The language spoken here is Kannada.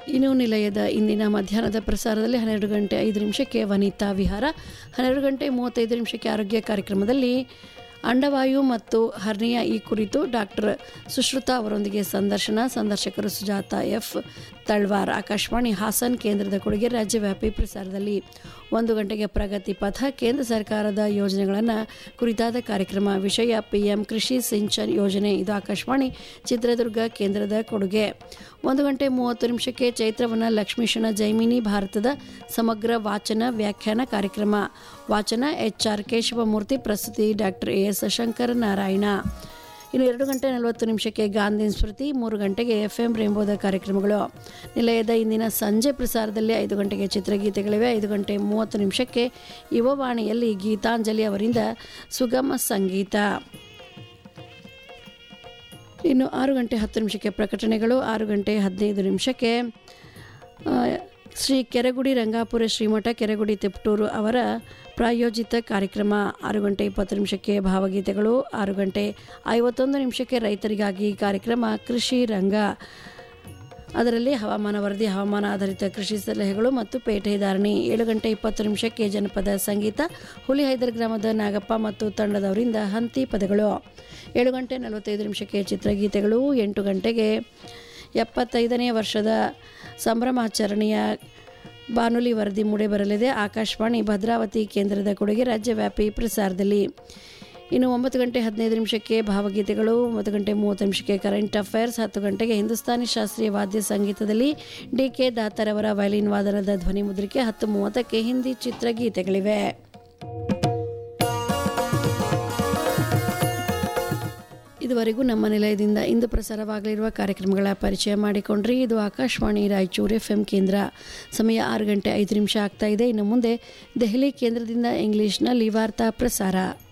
ಇನ್ನು ನಿಲಯದ ಇಂದಿನ ಮಧ್ಯಾಹ್ನದ ಪ್ರಸಾರದಲ್ಲಿ ಹನ್ನೆರಡು ಗಂಟೆ ಐದು ನಿಮಿಷಕ್ಕೆ ವನಿತಾ ವಿಹಾರ ಹನ್ನೆರಡು ಗಂಟೆ ಮೂವತ್ತೈದು ನಿಮಿಷಕ್ಕೆ ಆರೋಗ್ಯ ಕಾರ್ಯಕ್ರಮದಲ್ಲಿ ಅಂಡವಾಯು ಮತ್ತು ಹರ್ನಿಯಾ ಈ ಕುರಿತು ಡಾಕ್ಟರ್ ಸುಶ್ರುತಾ ಅವರೊಂದಿಗೆ ಸಂದರ್ಶನ ಸಂದರ್ಶಕರು ಸುಜಾತ ಎಫ್ ತಳ್ವಾರ್ ಆಕಾಶವಾಣಿ ಹಾಸನ್ ಕೇಂದ್ರದ ಕೊಡುಗೆ ರಾಜ್ಯವ್ಯಾಪಿ ಪ್ರಸಾರದಲ್ಲಿ ಒಂದು ಗಂಟೆಗೆ ಪ್ರಗತಿ ಪಥ ಕೇಂದ್ರ ಸರ್ಕಾರದ ಯೋಜನೆಗಳನ್ನು ಕುರಿತಾದ ಕಾರ್ಯಕ್ರಮ ವಿಷಯ ಪಿಎಂ ಕೃಷಿ ಸಿಂಚನ್ ಯೋಜನೆ ಇದು ಆಕಾಶವಾಣಿ ಚಿತ್ರದುರ್ಗ ಕೇಂದ್ರದ ಕೊಡುಗೆ ಒಂದು ಗಂಟೆ ಮೂವತ್ತು ನಿಮಿಷಕ್ಕೆ ಚೈತ್ರವನ ಲಕ್ಷ್ಮೀಶನ ಜೈಮಿನಿ ಭಾರತದ ಸಮಗ್ರ ವಾಚನ ವ್ಯಾಖ್ಯಾನ ಕಾರ್ಯಕ್ರಮ ವಾಚನ ಎಚ್ ಆರ್ ಕೇಶವಮೂರ್ತಿ ಪ್ರಸ್ತುತಿ doctor A S Shankara Narayana ಇನ್ನು ಎರಡು ಗಂಟೆ ನಲವತ್ತು ನಿಮಿಷಕ್ಕೆ ಗಾಂಧಿ ಸ್ಮೃತಿ ಮೂರು ಗಂಟೆಗೆ ಎಫ್ ಎಂ ರೇಂಬೋದ ಕಾರ್ಯಕ್ರಮಗಳು ನಿಲಯದ ಇಂದಿನ ಸಂಜೆ ಪ್ರಸಾರದಲ್ಲಿ ಐದು ಗಂಟೆಗೆ ಚಿತ್ರಗೀತೆಗಳಿವೆ ಐದು ಗಂಟೆ ಮೂವತ್ತು ನಿಮಿಷಕ್ಕೆ ಯುವವಾಣಿಯಲ್ಲಿ ಗೀತಾಂಜಲಿ ಅವರಿಂದ ಸುಗಮ ಸಂಗೀತ ಇನ್ನು ಆರು ಗಂಟೆ ಹತ್ತು ನಿಮಿಷಕ್ಕೆ ಪ್ರಕಟಣೆಗಳು ಆರು ಗಂಟೆ ಹದಿನೈದು ನಿಮಿಷಕ್ಕೆ ಆ, ಶ್ರೀ ಕೆರೆಗುಡಿ ರಂಗಾಪುರ ಶ್ರೀಮಠ ಕೆರೆಗುಡಿ ತಿಪ್ಟೂರು ಅವರ ಪ್ರಾಯೋಜಿತ ಕಾರ್ಯಕ್ರಮ ಆರು ಗಂಟೆ ಇಪ್ಪತ್ತು ನಿಮಿಷಕ್ಕೆ ಭಾವಗೀತೆಗಳು ಆರು ಗಂಟೆ ಐವತ್ತೊಂದು ನಿಮಿಷಕ್ಕೆ ರೈತರಿಗಾಗಿ ಕಾರ್ಯಕ್ರಮ ಕೃಷಿ ರಂಗ ಅದರಲ್ಲಿ ಹವಾಮಾನ ವರದಿ ಹವಾಮಾನ ಆಧಾರಿತ ಕೃಷಿ ಸಲಹೆಗಳು ಮತ್ತು ಪೇಟೆ ಧಾರಣೆ ಏಳು ಗಂಟೆ ಇಪ್ಪತ್ತು ನಿಮಿಷಕ್ಕೆ ಜನಪದ ಸಂಗೀತ ಹುಲಿಹೈದರ್ ಗ್ರಾಮದ ನಾಗಪ್ಪ ಮತ್ತು ತಂಡದವರಿಂದ ಹಂತಿ ಪದಗಳು ಏಳು ಗಂಟೆ ನಲವತ್ತೈದು ನಿಮಿಷಕ್ಕೆ ಚಿತ್ರಗೀತೆಗಳು ಎಂಟು ಗಂಟೆಗೆ ಎಪ್ಪತ್ತೈದನೇ ವರ್ಷದ ಸಂಭ್ರಮಾಚರಣೆಯ ಬಾನುಲಿ ವರದಿ ಮೂಡಿಬರಲಿದೆ ಆಕಾಶವಾಣಿ ಭದ್ರಾವತಿ ಕೇಂದ್ರದ ಕೊಡುಗೆ ರಾಜ್ಯವ್ಯಾಪಿ ಪ್ರಸಾರದಲ್ಲಿ ಇನ್ನು ಒಂಬತ್ತು ಗಂಟೆ ಹದಿನೈದು ನಿಮಿಷಕ್ಕೆ ಭಾವಗೀತೆಗಳು ಒಂಬತ್ತು ಗಂಟೆ ಮೂವತ್ತು ನಿಮಿಷಕ್ಕೆ ಕರೆಂಟ್ ಅಫೇರ್ಸ್ ಹತ್ತು ಗಂಟೆಗೆ ಹಿಂದೂಸ್ತಾನಿ ಶಾಸ್ತ್ರೀಯ ವಾದ್ಯ ಸಂಗೀತದಲ್ಲಿ ಡಿ ಕೆ ದಾತರವರ ವಯಲಿನ್ ವಾದನದ ಧ್ವನಿ ಮುದ್ರಿಕೆ ಹತ್ತು ಮೂವತ್ತಕ್ಕೆ ಹಿಂದಿ ಚಿತ್ರಗೀತೆಗಳಿವೆ ಇದುವರೆಗೂ ನಮ್ಮ ನಿಲಯದಿಂದ ಇಂದು ಪ್ರಸಾರವಾಗಲಿರುವ ಕಾರ್ಯಕ್ರಮಗಳ ಪರಿಚಯ ಮಾಡಿಕೊಂಡ್ರಿ ಇದು ಆಕಾಶವಾಣಿ ರಾಯಚೂರು ಎಫ್ ಎಂ ಕೇಂದ್ರ ಸಮಯ ಆರು ಗಂಟೆ ಐದು ನಿಮಿಷ ಆಗ್ತಾ ಇದೆ ಇನ್ನು ಮುಂದೆ ದೆಹಲಿ ಕೇಂದ್ರದಿಂದ ಇಂಗ್ಲಿಷ್ನಲ್ಲಿ ವಾರ್ತಾ ಪ್ರಸಾರ